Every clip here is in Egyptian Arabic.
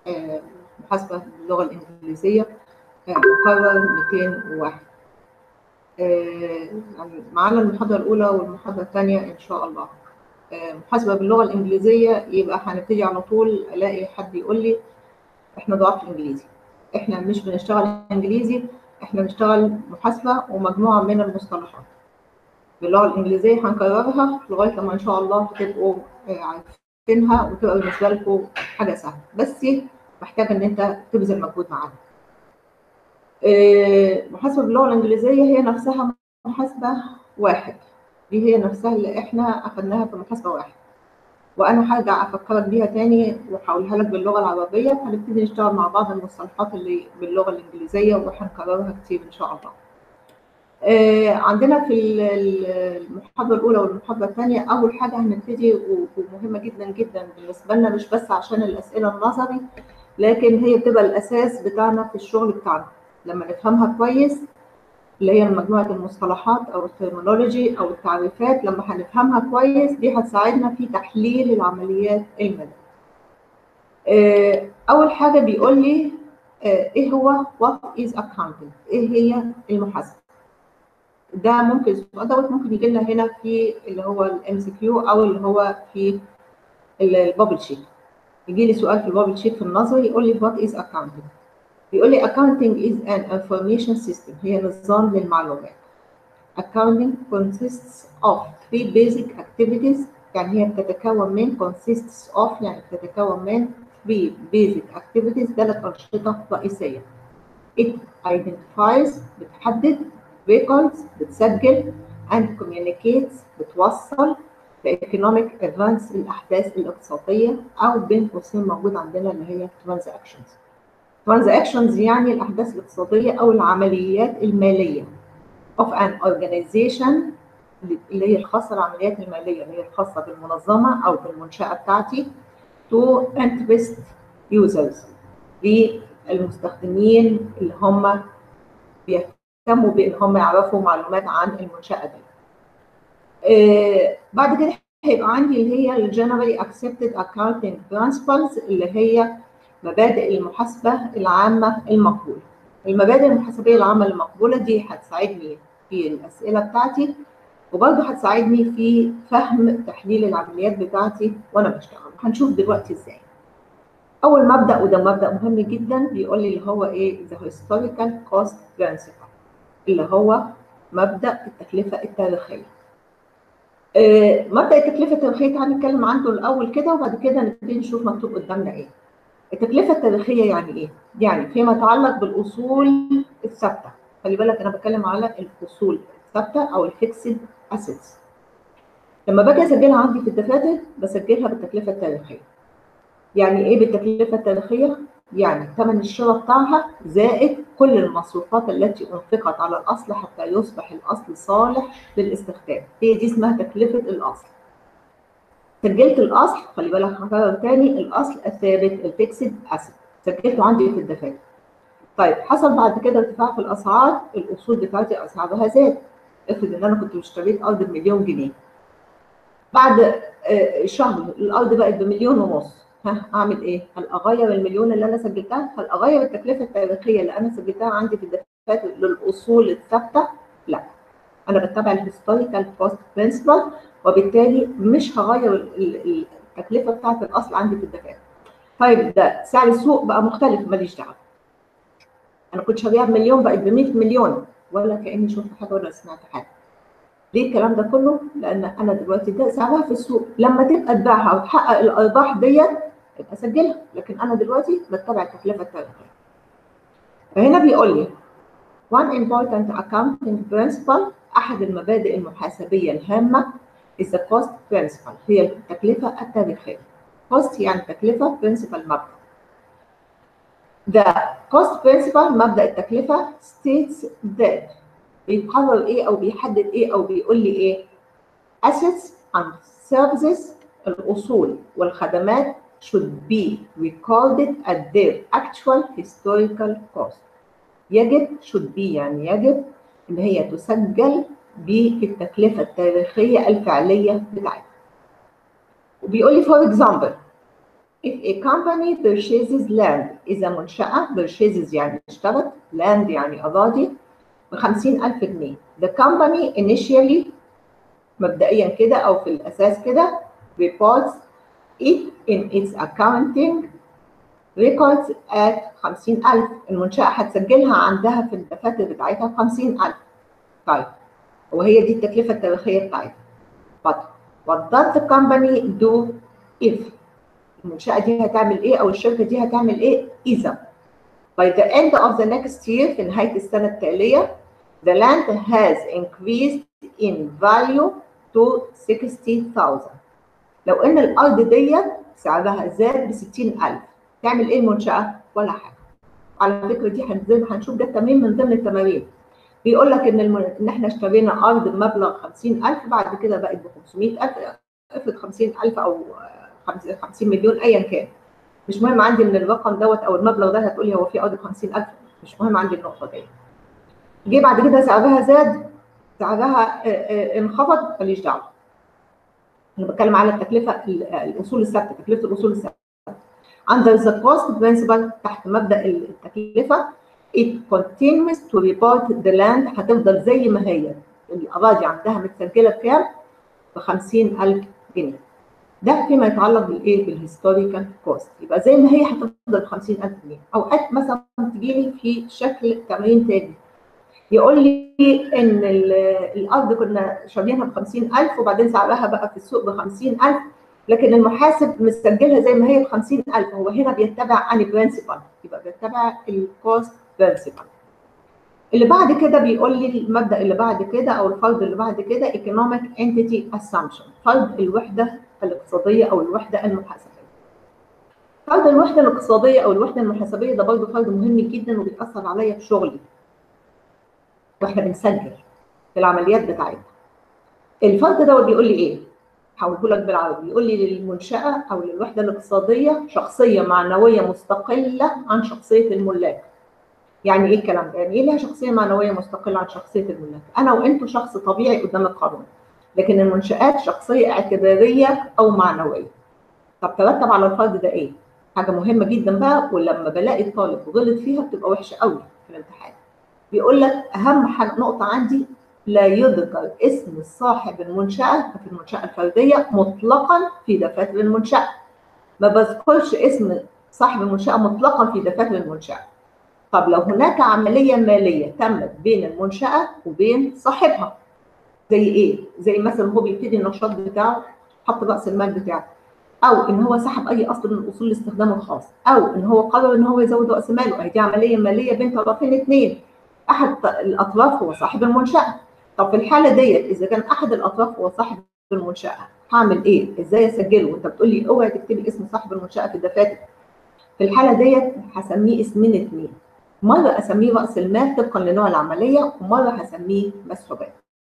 آه، محاسبة باللغة الإنجليزية آه، مقرر 201 آه، يعني معانا المحاضرة الأولى والمحاضرة الثانية إن شاء الله آه، محاسبة باللغة الإنجليزية يبقى هنبتدي على طول ألاقي حد يقول لي إحنا ضعاف الإنجليزي إحنا مش بنشتغل إنجليزي إحنا بنشتغل محاسبة ومجموعة من المصطلحات باللغة الإنجليزية هنكررها لغاية لما إن شاء الله تبقوا آه، عارفينها وتبقى بالنسبة لكم حاجة سهلة بس محتاجة إن أنت تبذل مجهود معانا. آه، محاسبة باللغة الإنجليزية هي نفسها محاسبة واحد دي هي نفسها اللي إحنا أخدناها في محاسبة واحد وأنا هرجع أفكرك بيها تاني وهقولها لك باللغة العربية هنبتدي نشتغل مع بعض المصطلحات اللي باللغة الإنجليزية وهنكررها كتير إن شاء الله. آه، عندنا في ال- ال- المحاضرة الأولى والمحاضرة الثانية أول حاجة هنبتدي و- ومهمة جدا جدا بالنسبة لنا مش بس عشان الأسئلة النظري لكن هي بتبقى الأساس بتاعنا في الشغل بتاعنا لما نفهمها كويس اللي هي مجموعة المصطلحات أو الترمينولوجي أو التعريفات لما هنفهمها كويس دي هتساعدنا في تحليل العمليات المالية. آه، أول حاجة بيقول لي آه، إيه هو what is accounting؟ إيه هي المحاسبة؟ ده ممكن السؤال دوت ممكن يجي لنا هنا في اللي هو الام سي كيو او اللي هو في البابل شيت يجي لي سؤال في البابل شيت في النظري يقول لي what is accounting بيقول لي accounting is an information system هي نظام للمعلومات accounting consists of three basic activities يعني هي بتتكون من consists of يعني بتتكون من three basic activities ثلاث أنشطة رئيسية it identifies بتحدد records بتسجل and communicates بتوصل the economic events الأحداث الاقتصادية أو بين قوسين موجود عندنا اللي هي transactions. transactions يعني الأحداث الاقتصادية أو العمليات المالية of an organization اللي هي الخاصة العمليات المالية اللي هي الخاصة بالمنظمة أو بالمنشأة بتاعتي to interest users للمستخدمين اللي هم بيهتموا بان هم يعرفوا معلومات عن المنشاه دي. آه بعد كده هيبقى عندي اللي هي الجنرالي اكسبتد اكاونتنج برنسبلز اللي هي مبادئ المحاسبه العامه المقبوله. المبادئ المحاسبيه العامه المقبوله دي هتساعدني في الاسئله بتاعتي وبرضه هتساعدني في فهم تحليل العمليات بتاعتي وانا بشتغل. هنشوف دلوقتي ازاي. اول مبدا وده مبدا مهم جدا بيقول لي اللي هو ايه ذا هيستوريكال كوست برنسبل اللي هو مبدا التكلفه التاريخيه آه، مبدا التكلفه التاريخيه تعالى نتكلم عنه الاول كده وبعد كده نبتدي نشوف مكتوب قدامنا ايه التكلفه التاريخيه يعني ايه يعني فيما يتعلق بالاصول الثابته خلي بالك انا بتكلم على الاصول الثابته او الفيكسد اسيتس لما باجي اسجلها عندي في الدفاتر بسجلها بالتكلفه التاريخيه يعني ايه بالتكلفه التاريخيه يعني ثمن الشراء بتاعها زائد كل المصروفات التي انفقت على الاصل حتى يصبح الاصل صالح للاستخدام هي دي اسمها تكلفه الاصل سجلت الاصل خلي بالك هكرر تاني الاصل الثابت الفيكسد اسيد سجلته عندي في الدفاتر طيب حصل بعد كده ارتفاع في الاسعار الاصول بتاعتي اسعارها زاد افرض ان انا كنت اشتريت ارض بمليون جنيه بعد آه، شهر الارض بقت بمليون ونص ها اعمل ايه؟ هل اغير المليون اللي انا سجلتها؟ هل اغير التكلفه التاريخيه اللي انا سجلتها عندي في الدفاتر للاصول الثابته؟ لا. انا بتبع الهيستوريكال كوست برنسبل وبالتالي مش هغير ال- ال- التكلفه بتاعت الاصل عندي في الدفاتر. طيب ده سعر السوق بقى مختلف ماليش دعوه. انا كنت شاريها بمليون بقت ب 100 مليون ولا كاني شفت حاجه ولا سمعت حاجه. ليه الكلام ده كله؟ لان انا دلوقتي ده سعرها في السوق لما تبقى تبيعها وتحقق الارباح ديت يبقى سجلها لكن انا دلوقتي بتبع التكلفه التاريخيه. فهنا بيقول لي one important accounting principle احد المبادئ المحاسبيه الهامه is the cost principle هي التكلفه التاريخيه. cost يعني تكلفه principle مبدا. The cost principle مبدا التكلفه states that بيقرر ايه او بيحدد ايه او بيقول لي ايه assets and services الاصول والخدمات should be recorded at their actual historical cost يجب should be يعني يجب ان هي تسجل بالتكلفه التاريخيه الفعليه بتاعتها وبيقول لي for example if a company purchases land إذا منشأة purchases يعني اشترت land يعني أراضي ب 50000 جنيه the company initially مبدئيا كده أو في الأساس كده reports it in its accounting records at 50000 المنشأة هتسجلها عندها في الدفاتر بتاعتها ب 50000 طيب وهي دي التكلفة التاريخية بتاعتها but what does the company do if المنشأة دي هتعمل إيه أو الشركة دي هتعمل إيه إذا by the end of the next year في نهاية السنة التالية the land has increased in value to 60,000 لو إن الأرض دي سعرها زاد ب 60000 تعمل إيه المنشأة؟ ولا حاجة على فكرة دي هنشوف ده تمرين من ضمن التمارين بيقول لك إن الم... إن إحنا اشترينا أرض بمبلغ 50000 بعد كده بقت ب 500000 افرض 50000 أو 50 مليون ايا كان مش مهم عندي ان الرقم دوت او المبلغ ده هتقولي هو في ارض ب 50000 مش مهم عندي النقطه دي جه بعد كده سعرها زاد سعرها انخفض ماليش دعوه انا بتكلم على التكلفه الاصول الثابته تكلفه الاصول الثابته under the cost principle تحت مبدا التكلفه it continues to report the land هتفضل زي ما هي الاراضي عندها متسجله بكام؟ ب 50000 جنيه ده فيما يتعلق بالايه بالهيستوريكال كوست يبقى زي ما هي هتفضل ب 50000 جنيه اوقات مثلا تجي لي في شكل تمرين تاني يقول لي ان الارض كنا شاريينها ب 50000 وبعدين سعرها بقى في السوق ب 50000 لكن المحاسب مسجلها زي ما هي ب 50000 هو هنا بيتبع اني برنسبل يبقى بيتبع الكوست برنسبل اللي بعد كده بيقول لي المبدا اللي بعد كده او الفرض اللي بعد كده economic entity assumption فرض الوحده الاقتصاديه او الوحده المحاسبيه. فرض الوحده الاقتصاديه او الوحده المحاسبيه ده برضه فرض مهم جدا وبيأثر عليا في شغلي. واحنا بنسجل في العمليات بتاعتنا. الفرض ده بيقول لي ايه؟ هقوله لك بالعربي بيقول لي للمنشاه او للوحده الاقتصاديه شخصيه معنويه مستقله عن شخصيه الملاك. يعني ايه الكلام ده؟ يعني ايه لها شخصيه معنويه مستقله عن شخصيه الملاك؟ انا وانتوا شخص طبيعي قدام القانون. لكن المنشآت شخصية اعتبارية أو معنوية. طب ترتب على الفرض ده إيه؟ حاجة مهمة جدا بقى ولما بلاقي الطالب غلط فيها بتبقى وحشة قوي في الامتحان. بيقول لك أهم حاجة نقطة عندي لا يذكر اسم صاحب المنشأة في المنشأة الفردية مطلقا في دفاتر المنشأة. ما بذكرش اسم صاحب المنشأة مطلقا في دفاتر المنشأة. طب لو هناك عملية مالية تمت بين المنشأة وبين صاحبها زي ايه؟ زي مثلا هو بيبتدي النشاط بتاعه حط راس المال بتاعه او ان هو سحب اي اصل من اصول الاستخدام الخاص او ان هو قرر ان هو يزود راس ماله دي عمليه ماليه بين طرفين اثنين احد الاطراف هو صاحب المنشاه طب في الحاله ديت اذا كان احد الاطراف هو صاحب المنشاه هعمل ايه؟ ازاي اسجله؟ وانت بتقول لي اوعي تكتبي اسم صاحب المنشاه في الدفاتر في الحاله ديت هسميه اسمين اثنين مره اسميه راس المال طبقا لنوع العمليه ومره هسميه مسحوبات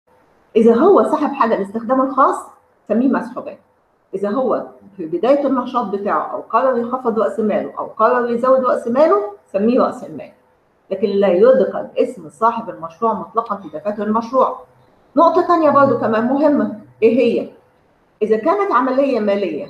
إذا هو سحب حاجة لاستخدام الخاص سميه مسحوبات. إذا هو في بداية النشاط بتاعه أو قرر يخفض رأس ماله أو قرر يزود رأس ماله سميه رأس المال. لكن لا يذكر اسم صاحب المشروع مطلقا في دفاتر المشروع. نقطة تانية برضو كمان مهمة إيه هي؟ إذا كانت عملية مالية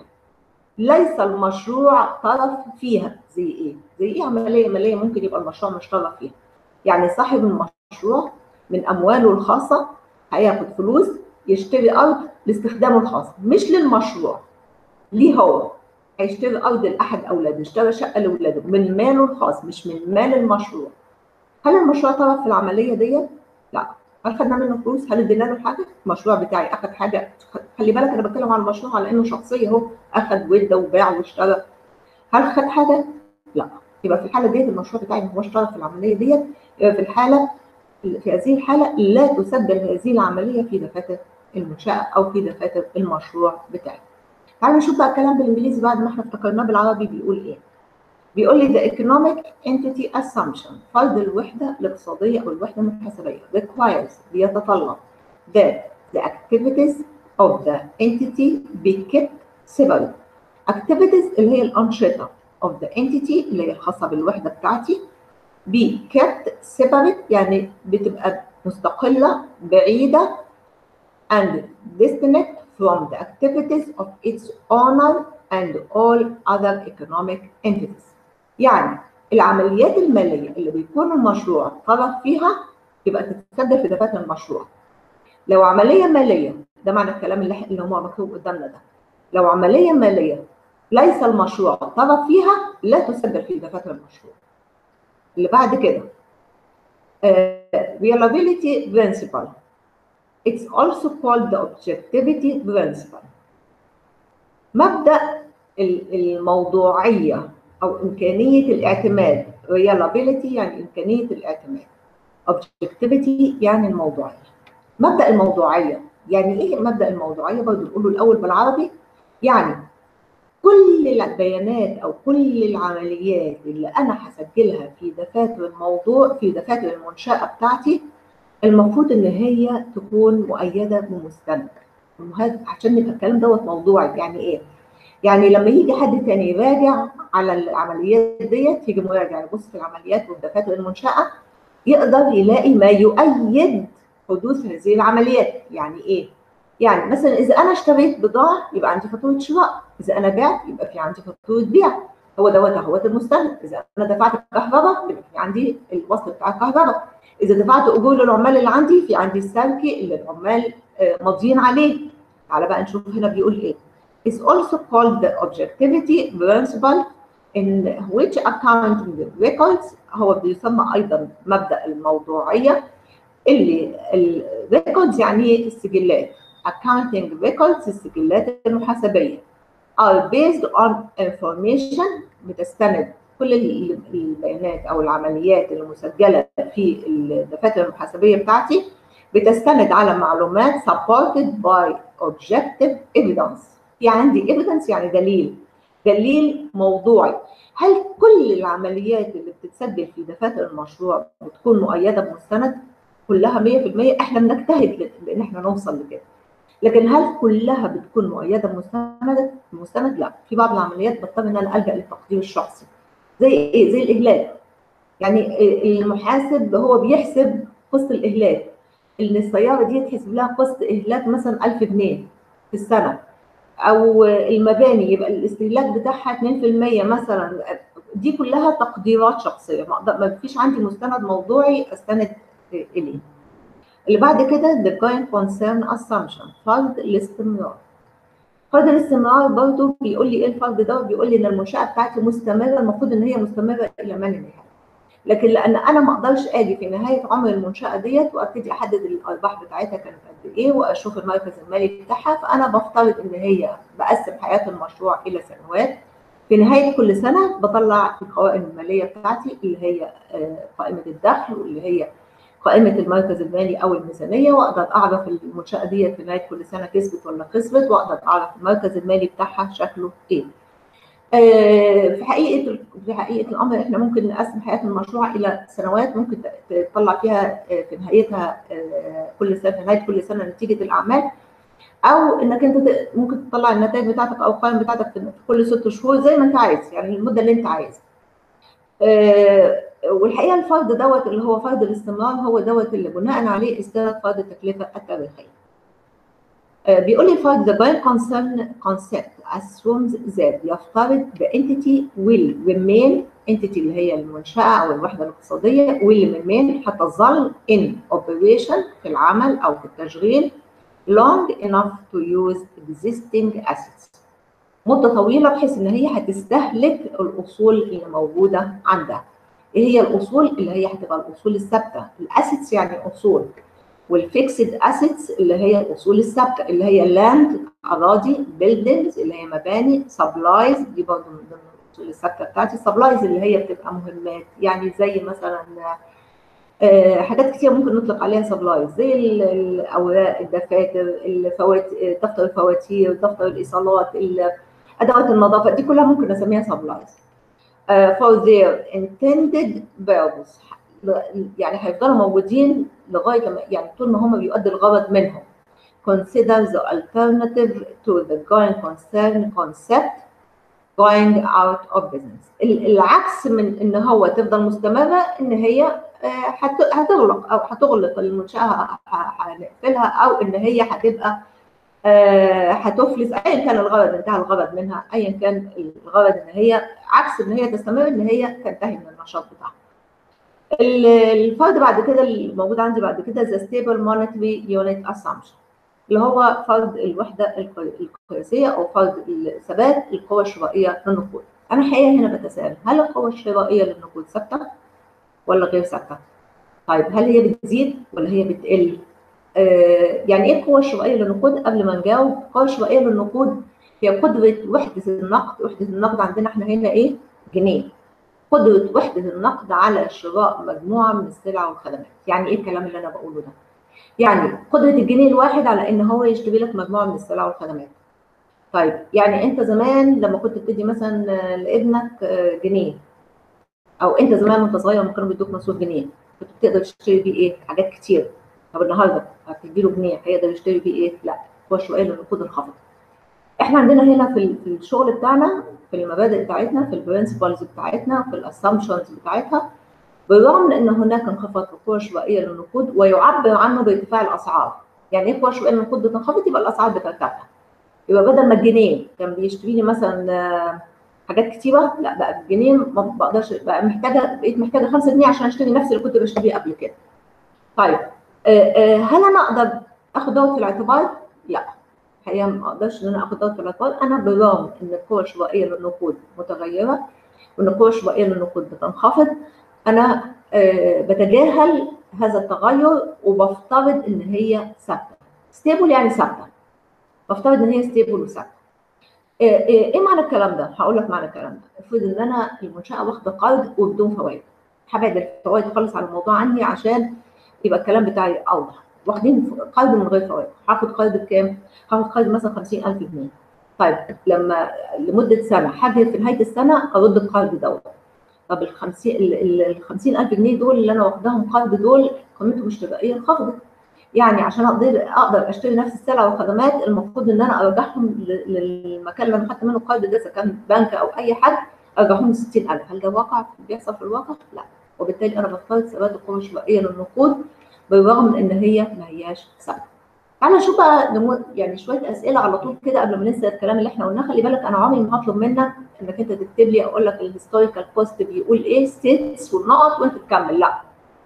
ليس المشروع طرف فيها زي إيه؟ زي إيه عملية مالية ممكن يبقى المشروع مش طرف فيها؟ يعني صاحب المشروع من أمواله الخاصة هياخد فلوس يشتري ارض لاستخدامه الخاص مش للمشروع ليه هو هيشتري ارض لاحد اولاده اشترى شقه لاولاده من ماله الخاص مش من مال المشروع هل المشروع طرف في العمليه ديت لا هل خدنا منه فلوس هل ادينا له حاجه المشروع بتاعي اخد حاجه خلي بالك انا بتكلم عن المشروع على انه شخصيه اهو اخد وده وباع واشترى هل خد حاجه لا يبقى في الحاله ديت المشروع بتاعي ما هوش طرف في العمليه ديت يبقى في الحاله في هذه الحالة لا تسجل هذه العملية في دفاتر المنشأة أو في دفاتر المشروع بتاعي. تعالوا نشوف بقى الكلام بالإنجليزي بعد ما احنا افتكرناه بالعربي بيقول إيه. بيقول لي the economic entity assumption فرض الوحدة الاقتصادية أو الوحدة المحاسبية requires بيتطلب that the activities of the entity be kept separate. activities اللي هي الأنشطة of the entity اللي هي الخاصة بالوحدة بتاعتي be kept separate يعني بتبقى مستقلة بعيدة and distinct from the activities of its owner and all other economic entities يعني العمليات الماليه اللي بيكون المشروع طرف فيها يبقى تتسجل في دفاتر المشروع لو عمليه ماليه ده معنى الكلام اللي, اللي هو مكتوب قدامنا ده لو عمليه ماليه ليس المشروع طرف فيها لا تسجل في دفاتر المشروع اللي بعد كده uh, reliability principle it's also called the objectivity principle مبدأ الموضوعية أو إمكانية الاعتماد reliability يعني إمكانية الاعتماد objectivity يعني الموضوعية مبدأ الموضوعية يعني إيه مبدأ الموضوعية برضه نقوله الأول بالعربي يعني كل البيانات أو كل العمليات اللي أنا هسجلها في دفاتر الموضوع في دفاتر المنشأة بتاعتي المفروض إن هي تكون مؤيدة بمستند عشان يبقى الكلام دوت موضوعي يعني إيه؟ يعني لما يجي حد تاني يراجع على العمليات ديت يجي مراجع يبص في العمليات والدفاتر المنشأة يقدر يلاقي ما يؤيد حدوث هذه العمليات يعني ايه؟ يعني مثلا اذا انا اشتريت بضاعه يبقى عندي فاتوره شراء، اذا انا بعت يبقى في عندي فاتوره بيع، هو دوت اهوت المستند، اذا انا دفعت كهرباء يبقى في عندي الوصل بتاع الكهرباء، اذا دفعت اجور للعمال اللي عندي في عندي السلكي اللي العمال ماضيين عليه. تعالى بقى نشوف هنا بيقول ايه. is also called the objectivity principle in which accounting records هو بيسمى ايضا مبدا الموضوعيه اللي الريكوردز يعني السجلات accounting records السجلات المحاسبيه are based on information بتستند كل البيانات او العمليات المسجله في الدفاتر المحاسبيه بتاعتي بتستند على معلومات supported by objective evidence في عندي evidence يعني دليل دليل موضوعي هل كل العمليات اللي بتتسجل في دفاتر المشروع بتكون مؤيده بمستند كلها 100% احنا بنجتهد لان احنا نوصل لكده لكن هل كلها بتكون مؤيده بمستند بمستند لا في بعض العمليات بضطر ان انا الجا للتقدير الشخصي زي ايه زي الاهلاك يعني المحاسب هو بيحسب قسط الاهلاك ان السياره دي تحسب لها قسط اهلاك مثلا 1000 جنيه في السنه او المباني يبقى الاستهلاك بتاعها 2% مثلا دي كلها تقديرات شخصيه ما فيش عندي مستند موضوعي استند اليه اللي بعد كده the going concern assumption فرض الاستمرار فرض الاستمرار برضه بيقول لي ايه الفرض ده بيقول لي ان المنشاه بتاعتي مستمره المفروض ان هي مستمره الى ما لا نهايه لكن لان انا ما اقدرش اجي في نهايه عمر المنشاه ديت وابتدي احدد الارباح بتاعتها كانت قد ايه واشوف المركز المالي بتاعها فانا بفترض ان هي بقسم حياه المشروع الى سنوات في نهايه كل سنه بطلع القوائم الماليه بتاعتي اللي هي قائمه الدخل واللي هي قائمه المركز المالي او الميزانيه واقدر اعرف المنشاه ديت في نهايه كل سنه كسبت ولا خسرت واقدر اعرف المركز المالي بتاعها شكله ايه. في حقيقه في حقيقه الامر احنا ممكن نقسم حياه المشروع الى سنوات ممكن تطلع فيها في نهايتها كل سنه في نهايه كل سنه نتيجه الاعمال او انك انت ممكن تطلع النتائج بتاعتك او القائمه بتاعتك في كل ست شهور زي ما انت عايز يعني المده اللي انت عايزها. والحقيقه الفرض دوت اللي هو فرض الاستمرار هو دوت اللي بناء عليه استند فرض التكلفه التاريخيه. بيقول لي فرض the going concern concept assumes that يفترض the entity will remain entity اللي هي المنشأة أو الوحدة الاقتصادية will remain حتى تظل in operation في العمل أو في التشغيل long enough to use existing assets مدة طويلة بحيث إن هي هتستهلك الأصول اللي موجودة عندها. إيه هي الأصول؟ اللي هي هتبقى الأصول الثابتة، الأسيتس يعني أصول والفيكسد اسيتس اللي هي الاصول الثابته اللي هي لاند اراضي بيلدينجز اللي هي مباني سبلايز دي برضه من ضمن الاصول الثابته بتاعتي سبلايز اللي هي بتبقى مهمات يعني زي مثلا آه حاجات كتير ممكن نطلق عليها سبلايز زي الاوراق الدفاتر الفواتير دفتر الفواتير دفتر الايصالات ادوات النظافه دي كلها ممكن نسميها سبلايز uh, for their intended purpose يعني هيفضلوا موجودين لغايه لما يعني طول ما هم بيؤدوا الغرض منهم. Consider the alternative to the going concern concept going out of business. العكس من ان هو تفضل مستمره ان هي هتغلق او هتغلق المنشاه هنقفلها او ان هي هتبقى آه، هتفلس ايا كان الغرض انتهى الغرض منها ايا كان الغرض ان هي عكس ان هي تستمر ان هي تنتهي من النشاط بتاعها. ال- الفرض بعد كده الموجود عندي بعد كده the stable monetary unit assumption اللي هو فرض الوحده القي- القياسيه او فرض ثبات القوى الشرائيه للنقود. انا الحقيقه هنا بتساءل هل القوى الشرائيه للنقود ثابته ولا غير ثابته؟ طيب هل هي بتزيد ولا هي بتقل؟ آه، يعني ايه القوة الشرائية للنقود؟ قبل ما نجاوب، القوة الشرائية للنقود هي قدرة وحدة النقد، وحدة النقد عندنا احنا هنا ايه؟ جنيه. قدرة وحدة النقد على شراء مجموعة من السلع والخدمات، يعني ايه الكلام اللي انا بقوله ده؟ يعني قدرة الجنيه الواحد على ان هو يشتري لك مجموعة من السلع والخدمات. طيب يعني انت زمان لما كنت بتدي مثلا آه، لابنك آه، جنيه او انت زمان وانت صغير لما كانوا بيدوك مصروف جنيه كنت بتقدر تشتري بيه ايه؟ حاجات كتير. طب النهارده هتدي له جنيه هيقدر يشتري بيه ايه؟ لا هو شويه للنقود انخفض. احنا عندنا هنا في ال- في الشغل بتاعنا في المبادئ بتاعتنا في البرنسبلز بتاعتنا في الاسامبشنز بتاعتها بالرغم من ان هناك انخفاض في القوى الشرائيه للنقود ويعبر عنه بارتفاع الاسعار. يعني ايه القوى الشرائيه للنقود بتنخفض يبقى الاسعار بترتفع. يبقى بدل ما الجنيه كان بيشتري لي مثلا آه، حاجات كتيره لا بقى الجنيه ما بقدرش بقى محتاجه بقيت محتاجه 5 جنيه عشان اشتري نفس اللي كنت بشتريه قبل كده. طيب آه، آه، هل انا اقدر اخد دوت في الاعتبار؟ لا الحقيقه ما اقدرش ان انا اخد دوت في الاعتبار انا بالرغم ان القوى الشرائيه للنقود متغيره وان القوى الشرائيه للنقود بتنخفض انا آه، بتجاهل هذا التغير وبفترض ان هي ثابته ستيبل يعني ثابته بفترض ان هي ستيبل وثابته آه، آه، ايه معنى الكلام ده؟ هقول لك معنى الكلام ده افرض ان انا المنشاه واخده قرض وبدون فوائد هبعد الفوائد خالص عن الموضوع عندي عشان يبقى الكلام بتاعي اوضح واخدين قرض من غير فوائد هاخد قرض بكام؟ هاخد قرض مثلا 50000 جنيه طيب لما لمده سنه هاجي في نهايه السنه ارد القرض دوت طب ال 50 ال 50000 جنيه دول اللي انا واخداهم قرض دول قيمتهم الشرائيه انخفضت يعني عشان اقدر اقدر اشتري نفس السلع والخدمات المفروض ان انا ارجعهم ل- للمكان اللي انا خدت منه القرض ده اذا كان بنك او اي حد ارجعهم ل 60000 هل ده واقع بيحصل في الواقع؟ لا وبالتالي انا بفترض ثبات القوه الشرائيه للنقود بالرغم من ان هي ما هياش ثابته. تعالى نشوف بقى نمو... يعني شويه اسئله على طول كده قبل ما ننسى الكلام اللي احنا قلناه خلي بالك انا عمري ما هطلب منك انك انت تكتب لي اقول لك الهيستوريكال بوست بيقول ايه ستيتس والنقط وانت تكمل لا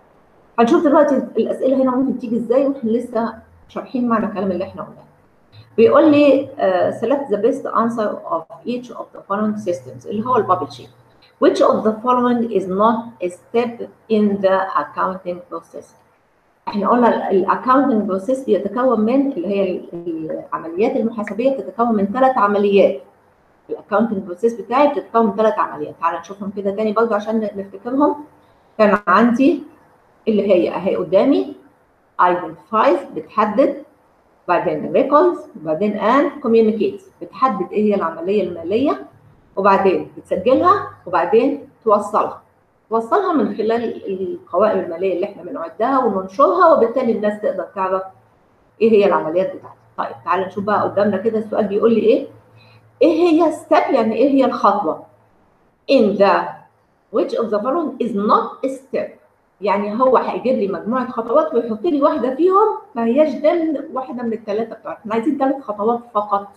هنشوف دلوقتي الاسئله هنا ممكن تيجي ازاي واحنا لسه شارحين معنى الكلام اللي احنا قلناه. بيقول لي uh, select the best answer of each of the following systems اللي هو البابل شيت. Which of the following is not a step in the accounting process؟ احنا قلنا الاكاونتنج بروسيس بيتكون من اللي هي العمليات المحاسبيه بتتكون من ثلاث عمليات. الاكاونتنج بروسيس بتاعي بتتكون من ثلاث عمليات، تعالى نشوفهم كده تاني برضه عشان نفتكرهم. كان عندي اللي هي اهي قدامي identifies بتحدد بعدين records وبعدين and communicates بتحدد ايه هي العمليه الماليه وبعدين بتسجلها وبعدين توصلها توصلها من خلال القوائم الماليه اللي احنا بنعدها وننشرها وبالتالي الناس تقدر تعرف ايه هي العمليات بتاعتها طيب تعالى نشوف بقى قدامنا كده السؤال بيقول لي ايه ايه هي step يعني ايه هي الخطوه in the which of the following is not a step يعني هو هيجيب لي مجموعه خطوات ويحط لي واحده فيهم ما هياش ضمن واحده من الثلاثه بتوعتنا احنا عايزين ثلاث خطوات فقط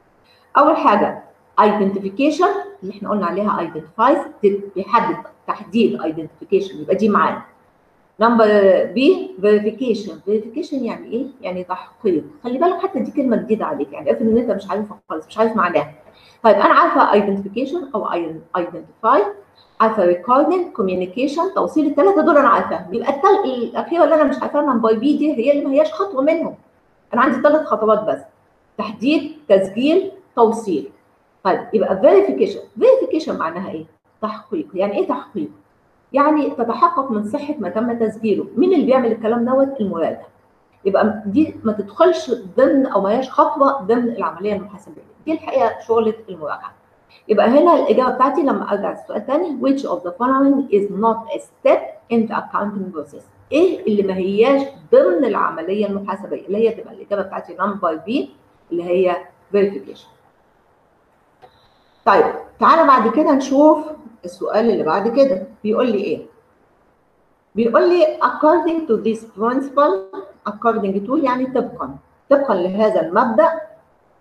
اول حاجه identification اللي احنا قلنا عليها identifies بيحدد تحديد identification يبقى دي معانا نمبر بي verification verification يعني ايه؟ يعني تحقيق خلي بالك حتى دي كلمه جديده عليك يعني افرض ان انت مش عارفها خالص مش عارف معناها طيب انا عارفه identification او identify عارفه ريكوردنج كوميونيكيشن توصيل الثلاثه دول انا عارفاهم يبقى التل... الاخيره اللي انا مش عارفاها نمبر بي دي هي اللي ما هياش خطوه منهم انا عندي ثلاث خطوات بس تحديد تسجيل توصيل طيب يبقى فيريفيكيشن فيريفيكيشن معناها ايه تحقيق يعني ايه تحقيق يعني تتحقق من صحه ما تم تسجيله مين اللي بيعمل الكلام دوت المراجع يبقى دي ما تدخلش ضمن او ما هياش خطوه ضمن العمليه المحاسبيه دي الحقيقه شغله المراجعه يبقى هنا الإجابة بتاعتي لما أرجع السؤال تاني which of the following is not a step in the accounting process إيه اللي ما هياش ضمن العملية المحاسبية اللي هي تبقى الإجابة بتاعتي نمبر بي اللي هي verification طيب تعالى بعد كده نشوف السؤال اللي بعد كده بيقول لي إيه بيقول لي according to this principle according to يعني طبقا طبقا لهذا المبدأ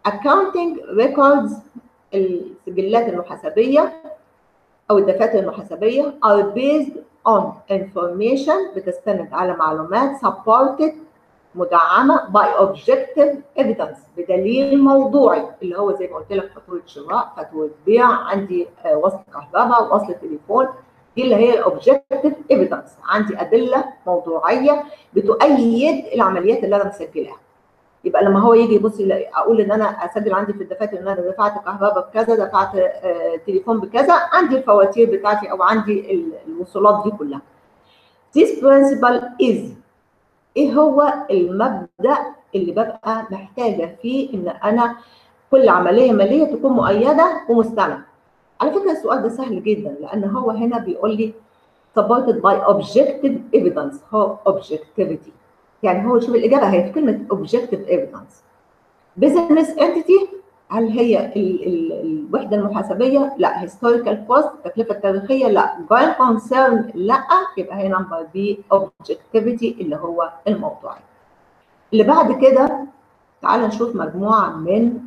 accounting records السجلات المحاسبيه او الدفاتر المحاسبيه are based on information بتستند على معلومات supported مدعمه by objective evidence بدليل موضوعي اللي هو زي ما قلت لك فاتوره شراء فاتوره بيع عندي وصل كهرباء وصل تليفون دي اللي هي الاوبجكتيف ايفيدنس عندي ادله موضوعيه بتؤيد العمليات اللي انا مسجلاها يبقى لما هو يجي يبص اقول ان انا اسجل عندي في الدفاتر ان انا دفعت كهرباء بكذا دفعت آه تليفون بكذا عندي الفواتير بتاعتي او عندي الوصولات دي كلها This principle is ايه هو المبدا اللي ببقى محتاجه فيه ان انا كل عمليه ماليه تكون مؤيده ومستند على فكره السؤال ده سهل جدا لان هو هنا بيقول لي supported by objective evidence هو objectivity يعني هو شوف الاجابه هي في كلمه objective evidence business entity هل هي ال ال الوحده المحاسبيه؟ لا historical cost التكلفه التاريخيه لا going concern لا يبقى هي نمبر بي objectivity اللي هو الموضوعي. اللي بعد كده تعال نشوف مجموعه من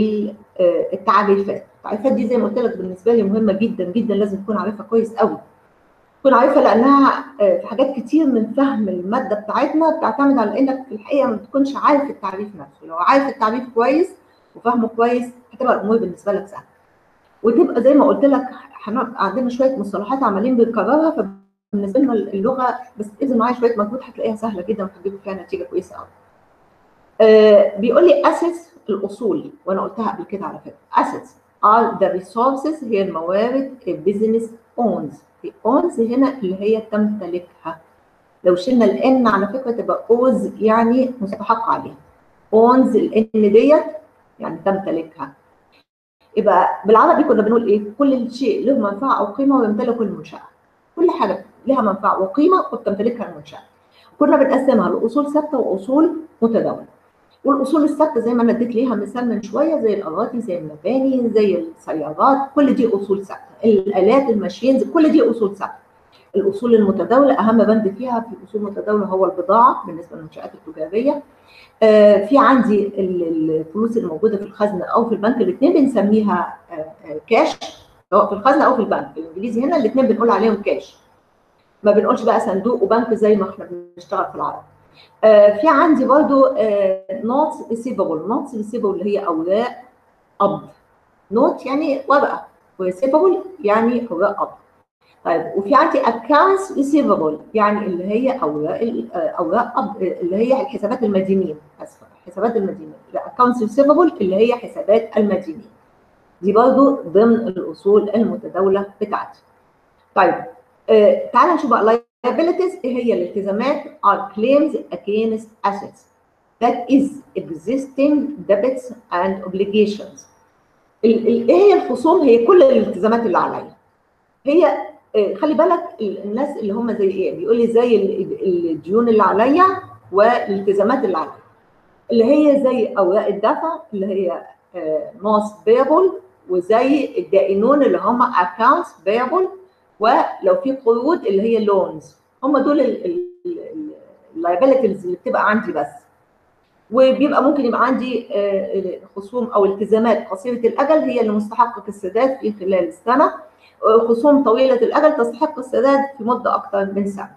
التعريفات، التعريفات دي زي ما قلت لك بالنسبه لي مهمه جدا جدا لازم تكون عارفها كويس قوي. تكون عارفها لانها في حاجات كتير من فهم الماده بتاعتنا بتعتمد على انك في الحقيقه ما تكونش عارف التعريف نفسه، لو عارف التعريف كويس وفهمه كويس هتبقى الامور بالنسبه لك سهله. وتبقى زي ما قلت لك هنبقى عندنا شويه مصطلحات عمالين بنكررها فبالنسبه لنا اللغه بس اذا معايا شويه مجهود هتلاقيها سهله جدا وهتجيب فيها نتيجه كويسه قوي. آه بيقول لي اسس الاصول وانا قلتها قبل كده على فكره assets are the resources هي الموارد business owns owns هنا اللي هي تمتلكها لو شلنا الان على فكره تبقى اوز يعني مستحق عليها owns الان ديت يعني تمتلكها يبقى بالعربي كنا بنقول ايه كل شيء له منفعه او قيمه ويمتلكه المنشاه كل حاجه لها منفعه وقيمه وبتمتلكها المنشاه كنا بنقسمها لاصول ثابته واصول متداوله والاصول الثابته زي ما انا اديت ليها مثال من شويه زي الاراضي زي المباني زي السيارات كل دي اصول ثابته الالات الماشينز كل دي اصول ثابته الاصول المتداوله اهم بند فيها في الاصول المتداوله هو البضاعه بالنسبه للمنشات التجاريه آه في عندي الفلوس الموجوده في الخزنه او في البنك الاثنين بنسميها آه كاش سواء في الخزنه او في البنك بالانجليزي هنا الاثنين بنقول عليهم كاش ما بنقولش بقى صندوق وبنك زي ما احنا بنشتغل في العرب آه في عندي برضو نوتس ريسيفبل نوتس ريسيفبل اللي هي اوراق قبض نوت يعني ورقه وريسيفبل يعني اوراق قبض طيب وفي عندي accounts receivable يعني اللي هي اوراق اوراق قبض اللي هي الحسابات المدينين اسفه حسابات المدينين accounts receivable اللي هي حسابات المدينين دي برضو ضمن الاصول المتداوله بتاعتي طيب آه تعالى نشوف بقى liabilities ايه هي الالتزامات are claims against assets that is existing debits and obligations ايه هي الخصوم هي كل الالتزامات اللي عليا هي خلي بالك الناس اللي هم زي ايه بيقول لي زي الديون اللي عليا والالتزامات اللي عليا اللي هي زي اوراق الدفع اللي هي نوس بيبل وزي الدائنون اللي هم اكونتس بيبل ولو في قروض اللي هي لونز هم دول اللايبيلتيز اللي بتبقى عندي بس وبيبقى ممكن يبقى عندي خصوم او التزامات قصيره الاجل هي اللي مستحقه السداد في خلال السنه خصوم طويله الاجل تستحق السداد في مده اكثر من سنه.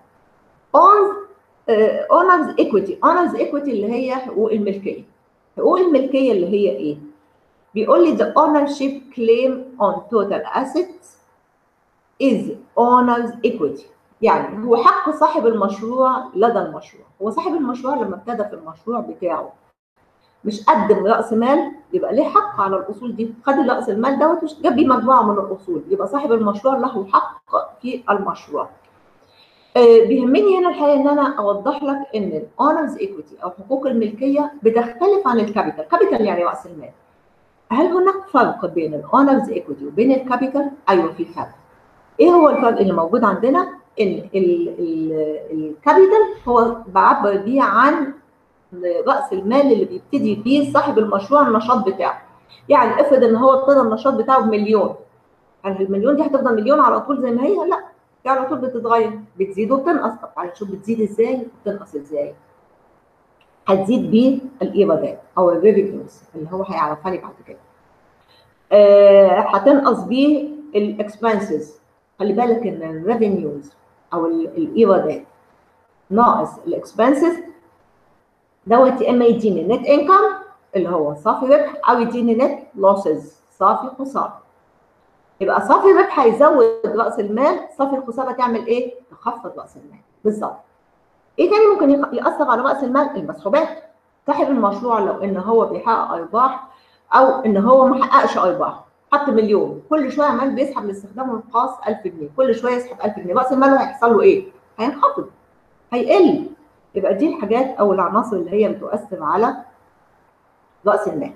اونرز ايكويتي اونرز ايكويتي اللي هي حقوق الملكيه. حقوق الملكيه اللي هي ايه؟ بيقول لي the ownership claim on total assets is owner's equity يعني هو حق صاحب المشروع لدى المشروع هو صاحب المشروع لما ابتدى في المشروع بتاعه مش قدم راس مال يبقى ليه حق على الاصول دي خد راس المال دوت جاب بيه مجموعه من الاصول يبقى صاحب المشروع له حق في المشروع آه بيهمني هنا الحقيقه ان انا اوضح لك ان الاونرز ايكويتي او حقوق الملكيه بتختلف عن الكابيتال كابيتال يعني راس المال هل هناك فرق بين الاونرز ايكويتي وبين الكابيتال ايوه في فرق ايه هو الفرق اللي موجود عندنا ان الكابيتال هو بعبر بيه عن راس المال اللي بيبتدي بيه صاحب المشروع النشاط بتاعه يعني افرض ان هو ابتدى النشاط بتاعه بمليون هل المليون دي هتفضل مليون على طول زي ما هي لا دي على طول بتتغير بتزيد وبتنقص طب تعالى نشوف بتزيد ازاي وبتنقص ازاي هتزيد بيه الايرادات او الريفينيوز اللي هو هيعرفها لي بعد كده آه، هتنقص بيه الاكسبنسز خلي بالك ان الريفينيوز او ال- الايرادات ناقص الاكسبنسز دوت يا اما يديني نت انكم اللي هو صافي ربح او يديني نت لوسز صافي خساره يبقى صافي الربح هيزود راس المال صافي الخساره تعمل ايه؟ تخفض راس المال بالظبط ايه تاني ممكن يخ- ياثر على راس المال؟ المسحوبات صاحب المشروع لو ان هو بيحقق ارباح او ان هو ما حققش ارباح حط مليون كل شويه عمال بيسحب لاستخدامه الخاص 1000 جنيه كل شويه يسحب 1000 جنيه راس المال هيحصل له ايه؟ هينخفض هيقل يبقى دي الحاجات او العناصر اللي هي بتؤثر على راس المال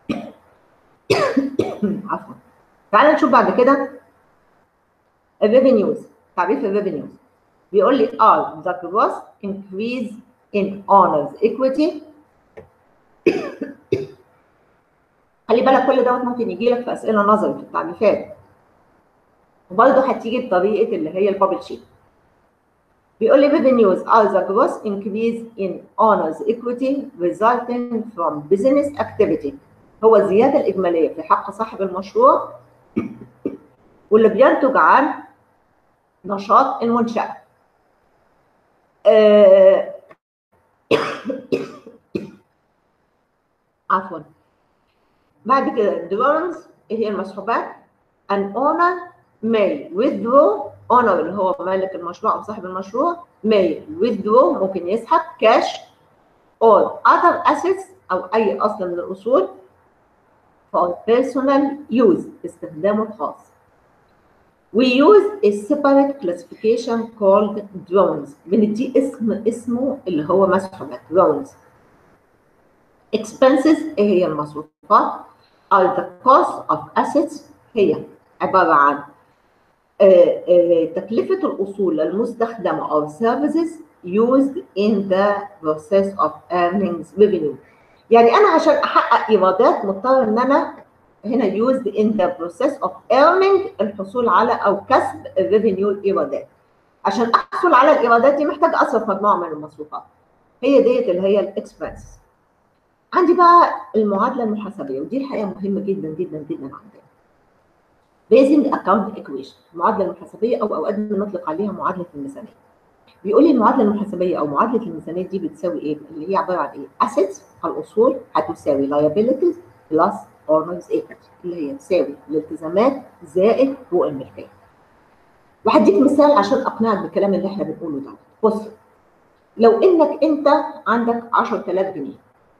عفوا تعالى نشوف بعد كده الريفينيوز تعريف الريفينيوز بيقول لي are the gross increase in owners equity خلي بالك كل دوت ممكن يجي لك في اسئله نظري في التعريفات وبرضه هتيجي بطريقه اللي هي البابل شيت بيقول لي revenues are the gross increase in owners equity resulting from business activity هو الزياده الاجماليه في حق صاحب المشروع واللي بينتج عن نشاط المنشأة. آه، عفوا بعد كده drawings ايه هي المسحوبات an owner may withdraw owner اللي هو مالك المشروع او صاحب المشروع may withdraw ممكن يسحب cash or other assets او اي اصل من الاصول for personal use استخدامه الخاص We use a separate classification called drones. بندي اسم اسمه اللي هو مسحوبات drones. Expenses ايه هي المصروفات؟ are the cost of assets هي عبارة عن آه، آه، تكلفة الأصول المستخدمة أو services used in the process of earnings revenue. يعني أنا عشان أحقق إيرادات مضطر إن أنا هنا used in the process of earning الحصول على او كسب الريفينيو الايرادات عشان احصل على الايرادات دي محتاج اصرف مجموعه من المصروفات هي ديت اللي هي الاكسبنس عندي بقى المعادله المحاسبيه ودي الحقيقه مهمه جدا جدا جدا عندنا Basing account equation المعادله المحاسبيه او اوقات بنطلق عليها معادله الميزانيه بيقول لي المعادله المحاسبيه او معادله الميزانيه دي بتساوي ايه اللي هي عباره عن ايه assets الاصول هتساوي liabilities بلس اونرز ايكوتي اللي هي تساوي الالتزامات زائد حقوق الملكيه. وهديك مثال عشان اقنعك بالكلام اللي احنا بنقوله ده. بص لو انك انت عندك 10000 جنيه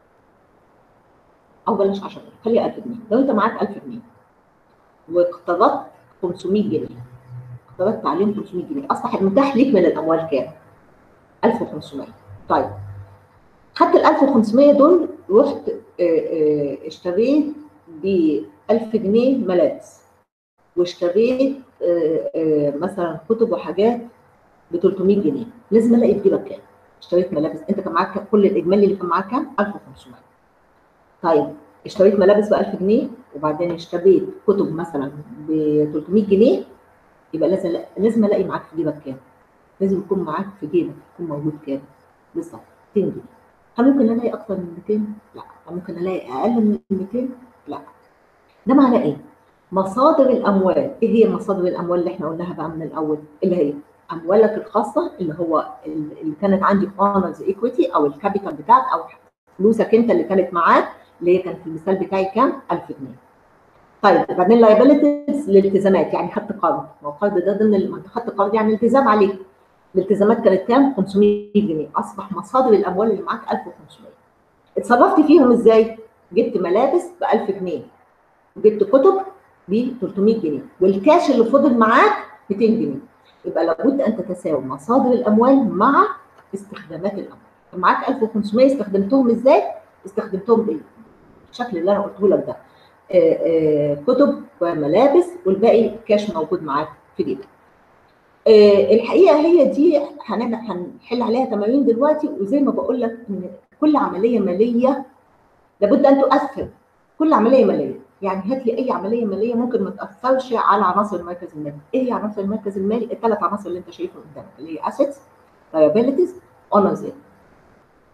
او بلاش 10 خليها 1000 جنيه، لو انت معاك 1000 جنيه واقترضت 500 جنيه اقترضت عليهم 500 جنيه اصبح المتاح ليك من الاموال كام؟ 1500 طيب خدت ال 1500 دول رحت آه، آه، اشتريت ب 1000 جنيه ملابس واشتريت آه، آه، مثلا كتب وحاجات ب 300 جنيه لازم الاقي في جيبك كام اشتريت ملابس انت كان معاك كام؟ كل الاجمالي اللي كان معاك كام 1500 طيب اشتريت ملابس ب 1000 جنيه وبعدين اشتريت كتب مثلا ب 300 جنيه يبقى لازم لازم الاقي معاك في جيبك كام لازم يكون معاك في جيبك يكون موجود كام بالظبط 200 جنيه هل ممكن الاقي اكتر من 200 لا هل ممكن الاقي اقل من 200 لا ده معناه ايه مصادر الاموال ايه هي مصادر الاموال اللي احنا قلناها بقى من الاول اللي هي اموالك الخاصه اللي هو اللي كانت عندي اونرز ايكويتي او الكابيتال بتاعك او فلوسك انت اللي كانت معاك اللي هي كان في المثال بتاعي كام 1000 جنيه طيب بعدين لايبيلتيز للالتزامات يعني خدت قرض ما هو القرض ده ضمن ما انت خدت قرض يعني التزام عليك الالتزامات كانت كام 500 جنيه اصبح مصادر الاموال اللي معاك 1500 اتصرفت فيهم ازاي جبت ملابس ب 1000 جنيه وجبت كتب ب 300 جنيه والكاش اللي فضل معاك 200 جنيه يبقى لابد ان تتساوي مصادر الاموال مع استخدامات الاموال معاك 1500 استخدمتهم ازاي استخدمتهم بايه الشكل اللي انا قلته لك ده آآ آآ كتب وملابس والباقي كاش موجود معاك في جيبك الحقيقه هي دي هنحل عليها تمارين دلوقتي وزي ما بقول لك ان كل عمليه ماليه لابد ان تؤثر كل عمليه ماليه يعني هات لي اي عمليه ماليه ممكن ما تاثرش على عناصر المركز المالي ايه هي عناصر المركز المالي الثلاث عناصر اللي انت شايفهم قدامك اللي هي assets liabilities owners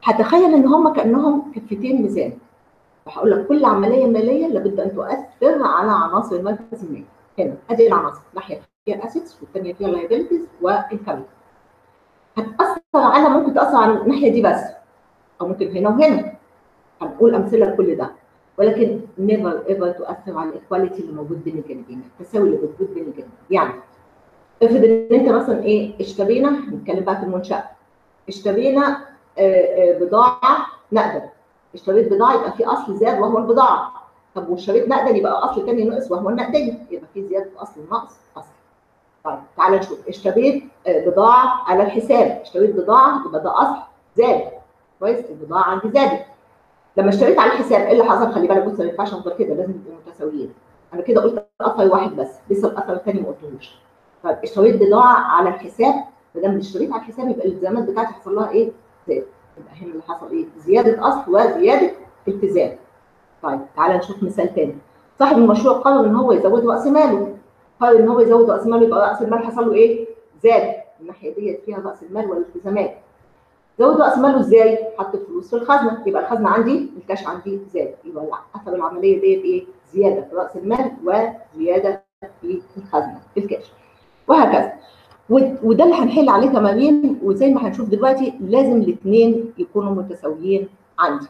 هتخيل ان هم كانهم كفتين ميزان هقول لك كل عمليه ماليه لابد ان تؤثر على عناصر المركز المالي هنا ادي العناصر ناحيه فيها اسيتس والثانيه فيها لايبيلتيز والكابيتال هتاثر على ممكن تاثر على الناحيه دي بس او ممكن هنا وهنا هنقول امثله لكل ده ولكن نيفر ايفر تؤثر على الايكواليتي اللي موجود بين الجانبين التساوي اللي موجود بين الجانبين يعني افرض ان انت مثلا ايه اشترينا نتكلم بقى في المنشاه اشترينا بضاعه نقدا اشتريت بضاعه يبقى في اصل زاد وهو البضاعه طب واشتريت نقدا يبقى اصل ثاني نقص وهو النقديه يبقى في زياده اصل ناقص اصل طيب تعالى نشوف اشتريت بضاعه على الحساب اشتريت بضاعه يبقى ده اصل زاد كويس البضاعه عندي زادت لما اشتريت على الحساب ايه اللي حصل خلي بالك بص ما ينفعش افضل كده لازم يبقوا متساويين انا كده قلت اثر واحد بس لسه الاثر الثاني ما قلتهوش طيب اشتريت بضاعه على الحساب ما دام اشتريت على الحساب يبقى الالتزامات بتاعتي حصل لها ايه؟ زاد يبقى هنا اللي حصل ايه؟ زياده اصل وزياده التزام. طيب تعالى نشوف مثال تاني. صاحب المشروع قرر ان هو يزود راس ماله. قرر ان هو يزود راس ماله يبقى راس المال حصل له ايه؟ زاد. الناحيه ديت فيها راس المال والالتزامات. زود راس ماله ازاي؟ حط فلوس في الخزنه، يبقى الخزنه عندي الكاش عندي زاد، يبقى اثر العمليه ديت ايه؟ زياده في راس المال وزياده في الخزنه الكاش. وهكذا. وده اللي هنحل عليه تمارين وزي ما هنشوف دلوقتي لازم الاثنين يكونوا متساويين عندي.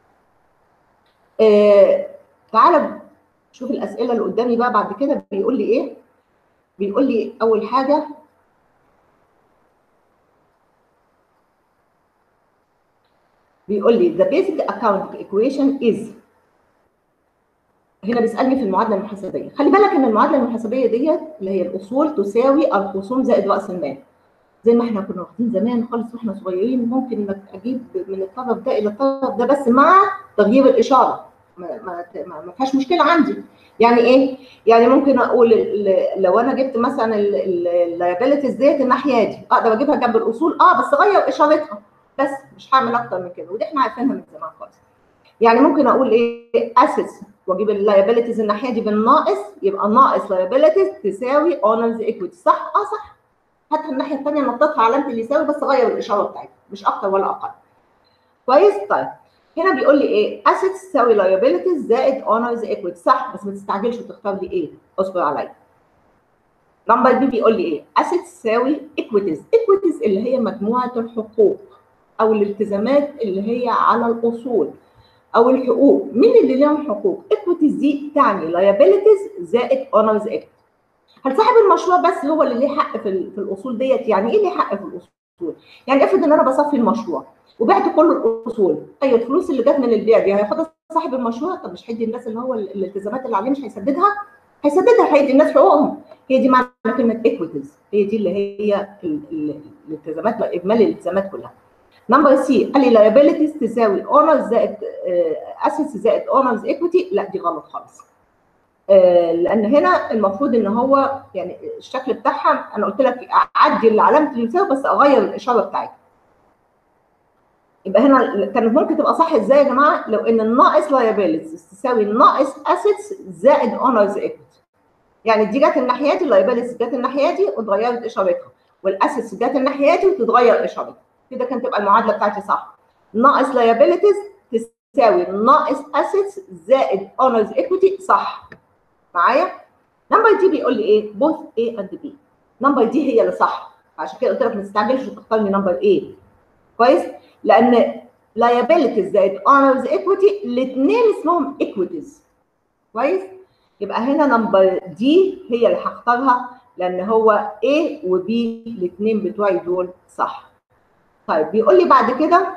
آه تعالى شوف الاسئله اللي قدامي بقى بعد كده بيقول لي ايه؟ بيقول لي اول حاجه بيقول لي the basic accounting equation is هنا بيسالني في المعادله المحاسبيه خلي بالك ان المعادله المحاسبيه ديت اللي هي الاصول تساوي الخصوم زائد راس المال زي ما احنا كنا واخدين زمان خالص واحنا صغيرين ممكن انك اجيب من الطرف ده الى الطرف ده بس مع تغيير الاشاره ما, ما, ما فيهاش مشكله عندي يعني ايه يعني ممكن اقول لو انا جبت مثلا اللايبيلتيز ديت الناحيه دي اقدر اجيبها جنب الاصول اه بس اغير اشارتها بس مش هعمل اكتر من كده ودي احنا عارفينها من زمان خالص يعني ممكن اقول ايه اسيتس واجيب اللايبيلتيز الناحيه دي بالناقص يبقى ناقص لايبيلتيز تساوي اونرز ايكويتي صح؟ اه صح هاتها الناحيه الثانيه نطيتها علامه اللي يساوي بس غير الاشاره بتاعتها مش اكتر ولا اقل كويس طيب هنا بيقول لي ايه اسيتس تساوي لايبيلتيز زائد اونرز ايكويتي صح بس ما تستعجلش وتختار لي ايه اصبر عليا نمبر بي بيقول لي ايه اسيتس تساوي ايكويتيز ايكويتيز اللي هي مجموعه الحقوق او الالتزامات اللي هي على الاصول او الحقوق مين اللي لهم حقوق ايكويتيز دي تعني لايبيلتيز زائد اونرز ايكويتي هل صاحب المشروع بس هو اللي ليه حق في, في الاصول ديت يعني ايه ليه حق في الاصول يعني افرض ان انا بصفي المشروع وبعت كل الاصول ايوه الفلوس اللي جت من البيع دي هياخدها صاحب المشروع طب مش هيدي الناس اللي هو الالتزامات اللي عليه مش هيسددها هيسددها هيدي الناس حقوقهم هي دي معنى كلمه ايكويتيز هي دي اللي هي الالتزامات اجمالي الالتزامات كلها نمبر سي قال لي liabilities تساوي اونرز زائد اسيتس زائد اونرز ايكويتي لا دي غلط خالص لان هنا المفروض ان هو يعني الشكل بتاعها انا قلت لك اعدل علامه اليساوي بس اغير الاشاره بتاعتها يبقى هنا كانت ممكن تبقى صح ازاي يا جماعه لو ان الناقص liabilities تساوي الناقص اسيتس زائد اونرز ايكويتي يعني دي جت الناحيه دي اللايبيلتيز جت الناحيه دي واتغيرت اشارتها والاسيتس جت الناحيه دي وتتغير اشارتها كده كانت تبقى المعادله بتاعتي صح ناقص liabilities تساوي ناقص assets زائد owners equity صح معايا نمبر دي بيقول لي ايه both A and B نمبر دي هي اللي صح عشان كده قلت لك ما تستعجلش وتختار لي نمبر A كويس لان liabilities زائد owners equity الاثنين اسمهم equities كويس يبقى هنا نمبر دي هي اللي هختارها لان هو A و B الاثنين بتوعي دول صح طيب بيقول لي بعد كده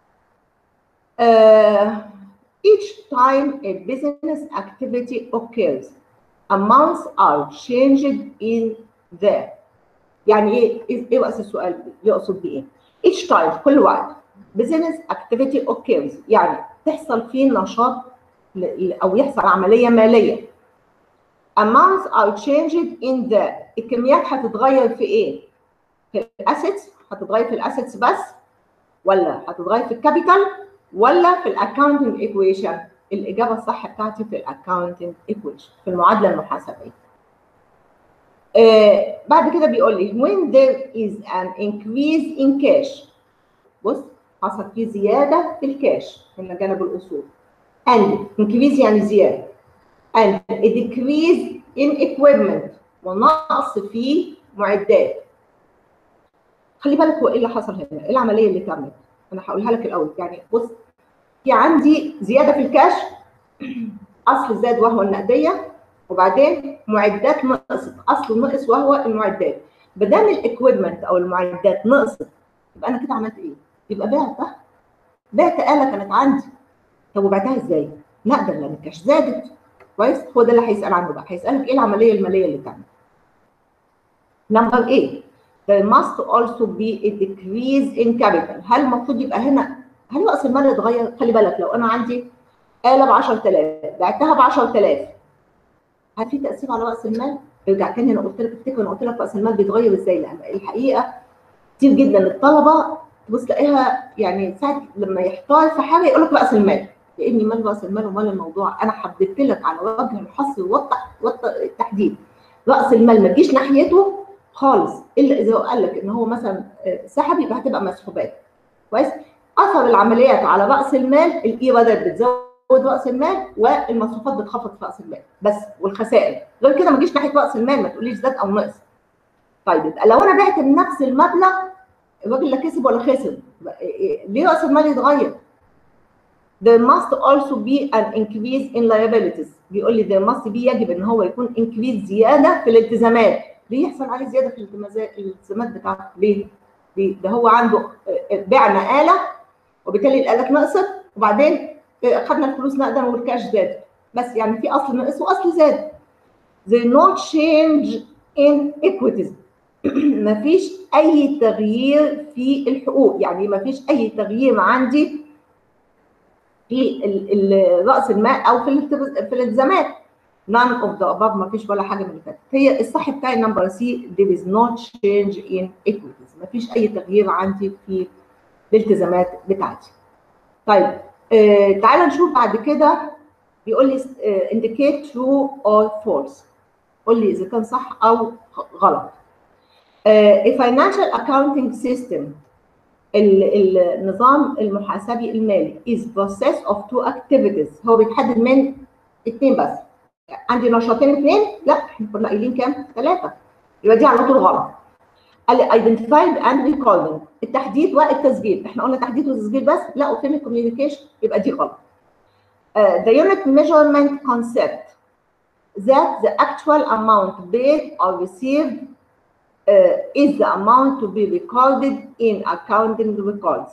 uh, each time a business activity occurs amounts are changed in the يعني ايه ايه بقى السؤال يقصد بايه each time كل وقت business activity occurs يعني تحصل فيه نشاط او يحصل عمليه ماليه amounts are changed in the الكميات هتتغير في ايه في الاسيتس هتتغير في الاسيتس بس ولا هتتغير في الكابيتال ولا في الاكاونتنج ايكويشن الاجابه الصح بتاعتي في الاكاونتنج ايكويشن في المعادله المحاسبيه آه بعد كده بيقول لي when there is an increase in cash بص حصل فيه زياده في الكاش من جانب الاصول and increase يعني زياده and a decrease in equipment ونقص في معدات خلي بالك هو ايه اللي حصل هنا ايه العمليه اللي تمت انا هقولها لك الاول يعني بص في عندي زياده في الكاش اصل زاد وهو النقديه وبعدين معدات نقصت اصل نقص وهو المعدات ما دام الاكويبمنت او المعدات نقصت يبقى انا كده عملت ايه؟ يبقى بعتها بعت آلة كانت عندي طب وبعتها ازاي؟ نقدا لان الكاش زادت كويس هو ده اللي هيسال عنه بقى هيسالك ايه العمليه الماليه اللي تمت نمبر 8 there must also be a decrease in capital هل المفروض يبقى هنا هل راس المال اتغير؟ خلي بالك لو انا عندي آلة ب 10000 بعتها ب 10000 هل في تأثير على رأس المال؟ ارجع تاني انا قلت لك افتكر انا قلت لك رأس المال بيتغير ازاي؟ لأن الحقيقة كتير جدا الطلبة تبص تلاقيها يعني ساعة لما يحتار في حاجة يقول لك رأس المال يا ابني مال رأس المال ومال الموضوع أنا حددت لك على وجه الحصر والتحديد رأس المال ما تجيش ناحيته خالص إلا إذا قال لك إن هو مثلا سحب يبقى هتبقى مسحوبات كويس؟ أثر العمليات على رأس المال الإيرادات بتزود بتزود راس المال والمصروفات بتخفض في راس المال بس والخسائر غير كده ما تجيش ناحيه راس المال ما تقوليش زاد او نقص طيب يبقى لو انا بعت بنفس المبلغ الراجل لا كسب ولا خسر ليه راس المال يتغير؟ There must also be an increase in liabilities بيقول لي there must be يجب ان هو يكون increase زياده في الالتزامات ليه يحصل عليه زياده في الالتزامات بتاعته؟ ليه؟ ليه؟ ده هو عنده بعنا آلة وبالتالي الآلات نقصت وبعدين خدنا الفلوس نقدا والكاش زاد بس يعني في اصل نقص واصل زاد there no change in equities مفيش اي تغيير في الحقوق يعني مفيش اي تغيير عندي في راس المال او في في الالتزامات none of the above مفيش ولا حاجه من اللي فاتت هي الصح بتاعي نمبر سي there is no change in equities مفيش اي تغيير عندي في الالتزامات بتاعتي طيب آه تعال نشوف بعد كده بيقول لي آه indicate true or false قول لي اذا كان صح او غلط آه a financial accounting system النظام المحاسبي المالي is process of two activities هو بيتحدد من اثنين بس عندي نشاطين اثنين لا احنا كنا قايلين كام؟ ثلاثه يبقى دي على طول غلط قال لي identified and recording التحديد والتسجيل احنا قلنا تحديد وتسجيل بس لا وفين الكوميونيكيشن يبقى دي غلط uh, the unit measurement concept that the actual amount paid or received uh, is the amount to be recorded in accounting records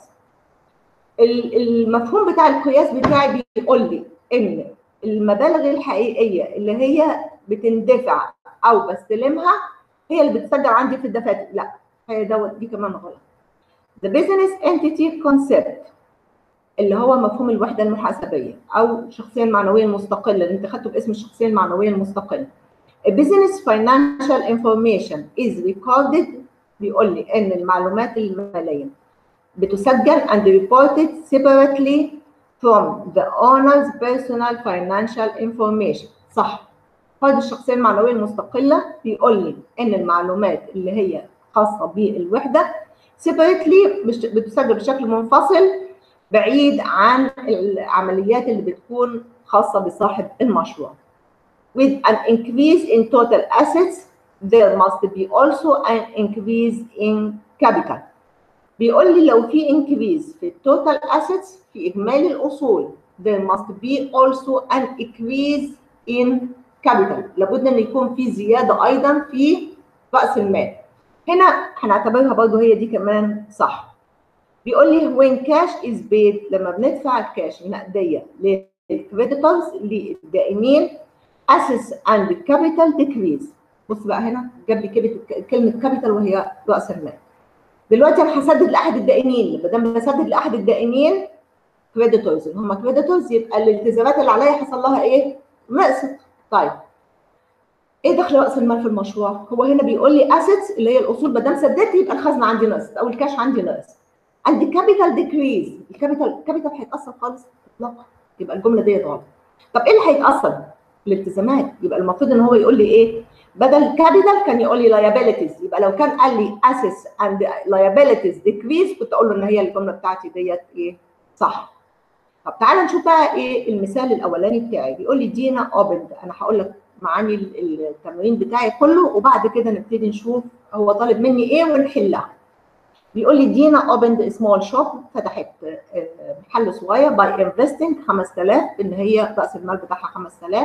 المفهوم بتاع القياس بتاعي بيقول لي ان المبالغ الحقيقيه اللي هي بتندفع او بستلمها هي اللي بتسجل عندي في الدفاتر لا هي دوت دي كمان غلط the business entity concept اللي هو مفهوم الوحده المحاسبيه او الشخصيه المعنويه المستقله اللي انت خدته باسم الشخصيه المعنويه المستقله A business financial information is recorded بيقول لي ان المعلومات الماليه بتسجل and reported separately from the owner's personal financial information صح قائد الشخصيه المعنويه المستقله بيقول لي ان المعلومات اللي هي خاصه بالوحده سيبريتلي بتسجل بشكل منفصل بعيد عن العمليات اللي بتكون خاصه بصاحب المشروع. With an increase in total assets, there must be also an increase in capital. بيقول لي لو في increase في total assets في إجمالي الأصول, there must be also an increase in capital. لابد أن يكون في زيادة أيضا في رأس المال. هنا هنعتبرها برضه هي دي كمان صح. بيقول لي when cash is paid لما بندفع الكاش النقدية للكريديتورز للدائنين assets and capital decrease بص بقى هنا جاب لي كلمة capital وهي رأس المال. دلوقتي انا هسدد لاحد الدائنين ما دام بسدد لاحد الدائنين كريديتورز اللي هم كريديتورز يبقى الالتزامات اللي عليا حصل لها ايه؟ نقصت. طيب ايه دخل راس المال في المشروع؟ هو هنا بيقول لي اسيتس اللي هي الاصول ما دام سددت يبقى الخزنه عندي نقصت او الكاش عندي نقص. عندي كابيتال ديكريز الكابيتال الكابيتال هيتاثر خالص اطلاقا يبقى الجمله ديت غلط. طب ايه اللي هيتاثر؟ الالتزامات يبقى المفروض ان هو يقول لي ايه؟ بدل كابيتال كان يقول لي liabilities يبقى لو كان قال لي assets and liabilities decrease كنت اقول له ان هي الجمله بتاعتي ديت ايه صح طب تعالى نشوف بقى ايه المثال الاولاني بتاعي بيقول لي دينا اوبند انا هقول لك معاني التمرين بتاعي كله وبعد كده نبتدي نشوف هو طالب مني ايه ونحلها بيقول لي دينا اوبند سمول شوب فتحت محل صغير باي انفستنج 5000 ان هي راس المال بتاعها 5000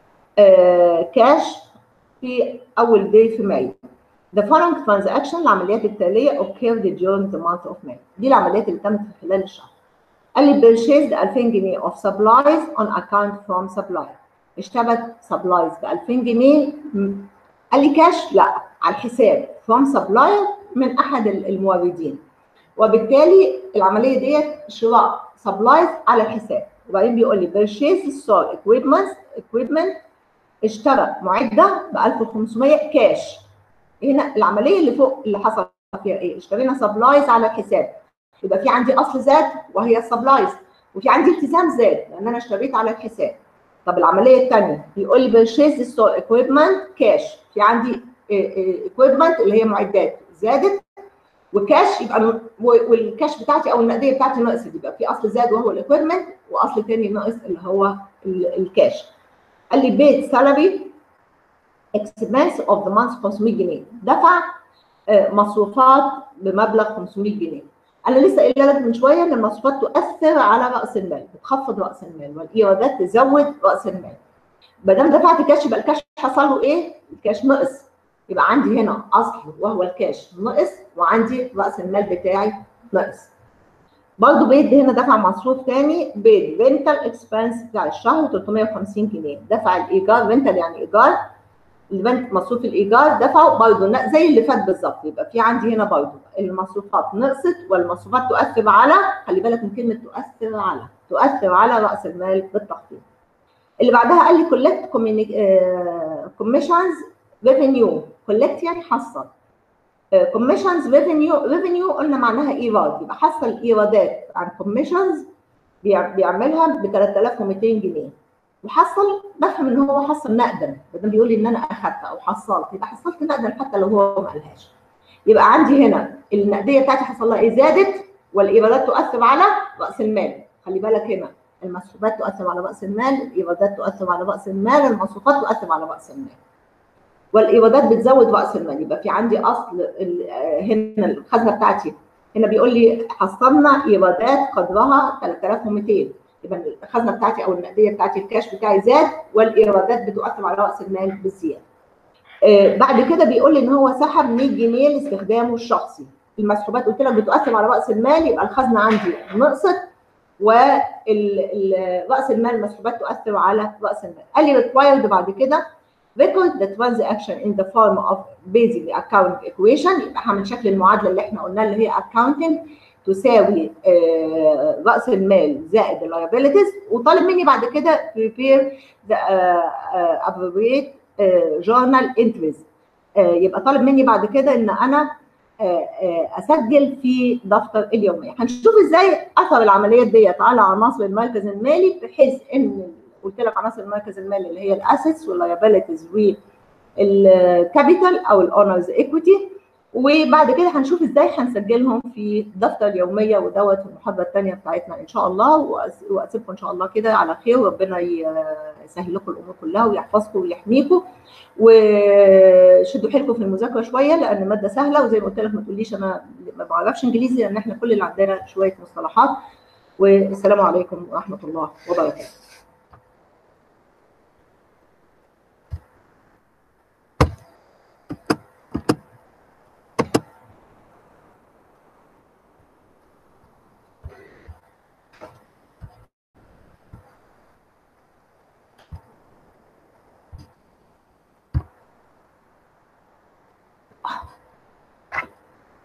كاش في اول دي في مايو The following transaction العمليات التالية occurred during the month of May دي العمليات اللي تمت في خلال الشهر قال لي purchased 2000 جنيه of supplies on account from supplier اشترت supplies ب 2000 جنيه قال لي كاش لا على الحساب from supplier من احد الموردين وبالتالي العمليه ديت شراء supplies على الحساب وبعدين بيقول لي purchase store equipment equipment اشترى معده ب 1500 كاش هنا العمليه اللي فوق اللي حصل فيها ايه؟ اشترينا سبلايز على الحساب يبقى في عندي اصل زاد وهي السبلايز وفي عندي التزام زاد لان انا اشتريت على الحساب طب العمليه الثانيه بيقول لي بيرشيز ستور ايكويبمنت كاش في عندي ايكويبمنت اللي هي معدات زادت وكاش يبقى والكاش بتاعتي او النقديه بتاعتي نقصت يبقى في اصل زاد وهو الايكويبمنت واصل ثاني ناقص اللي هو الكاش قال لي بيت سالري اكسبنس اوف ذا مانث 500 جنيه دفع مصروفات بمبلغ 500 جنيه انا لسه قايله لك من شويه ان المصروفات تؤثر على راس المال بتخفض راس المال والايرادات تزود راس المال ما دام دفعت كاش يبقى الكاش حصل له ايه؟ الكاش نقص يبقى عندي هنا اصل وهو الكاش نقص وعندي راس المال بتاعي نقص برضه بيد هنا دفع مصروف تاني بيد رينتال اكسبنس بتاع الشهر 350 جنيه دفع الايجار رينتال يعني ايجار البنك مصروف الايجار دفعه برضه زي اللي فات بالظبط يبقى في عندي هنا برضه المصروفات نقصت والمصروفات تؤثر على خلي بالك من كلمه تؤثر على تؤثر على راس المال بالتخطيط اللي بعدها قال لي كولكت كوميشنز ريفينيو كولكت يعني حصل كوميشنز ريفينيو ريفينيو قلنا معناها ايراد يبقى حصل ايرادات عن كوميشنز بيعملها ب 3200 جنيه وحصل بفهم ان هو حصل نقدا بدل بيقول لي ان انا اخدت او حصلت يبقى حصلت نقدا حتى لو هو ما قالهاش يبقى عندي هنا النقديه بتاعتي حصل لها ايه زادت والايرادات تؤثر على راس المال خلي بالك هنا المصروفات تؤثر على راس المال الايرادات تؤثر على راس المال المصروفات تؤثر على راس المال والايرادات بتزود راس المال يبقى في عندي اصل هنا الخزنه بتاعتي هنا بيقول لي حصلنا ايرادات قدرها 3200 يبقى الخزنه بتاعتي او النقديه بتاعتي الكاش بتاعي زاد والايرادات بتؤثر على راس المال بالزياده. آه بعد كده بيقول لي ان هو سحب 100 جنيه لاستخدامه الشخصي. المسحوبات قلت لك بتؤثر على راس المال يبقى الخزنه عندي نقصت وراس المال المسحوبات تؤثر على راس المال. قال لي ريكوايرد بعد كده record the transaction in the form of basically account equation يبقى هعمل شكل المعادله اللي احنا قلنا اللي هي accounting تساوي آه راس المال زائد اللايبيلتيز وطالب مني بعد كده prepare the uh, appropriate uh, journal entries uh, يبقى طالب مني بعد كده ان انا اسجل في دفتر اليوميه هنشوف ازاي اثر العمليات ديت على عناصر المركز المالي بحيث ان قلت لك عناصر المركز المالي اللي هي الاسيتس واللايبيلتيز والكابيتال او الاونرز ايكويتي وبعد كده هنشوف ازاي هنسجلهم في دفتر اليوميه ودوت المحاضره الثانيه بتاعتنا ان شاء الله واسيبكم ان شاء الله كده على خير وربنا يسهل لكم الامور كلها ويحفظكم ويحميكم وشدوا حيلكم في المذاكره شويه لان ماده سهله وزي ما قلت لك ما تقوليش انا ما بعرفش انجليزي لان احنا كل اللي عندنا شويه مصطلحات والسلام عليكم ورحمه الله وبركاته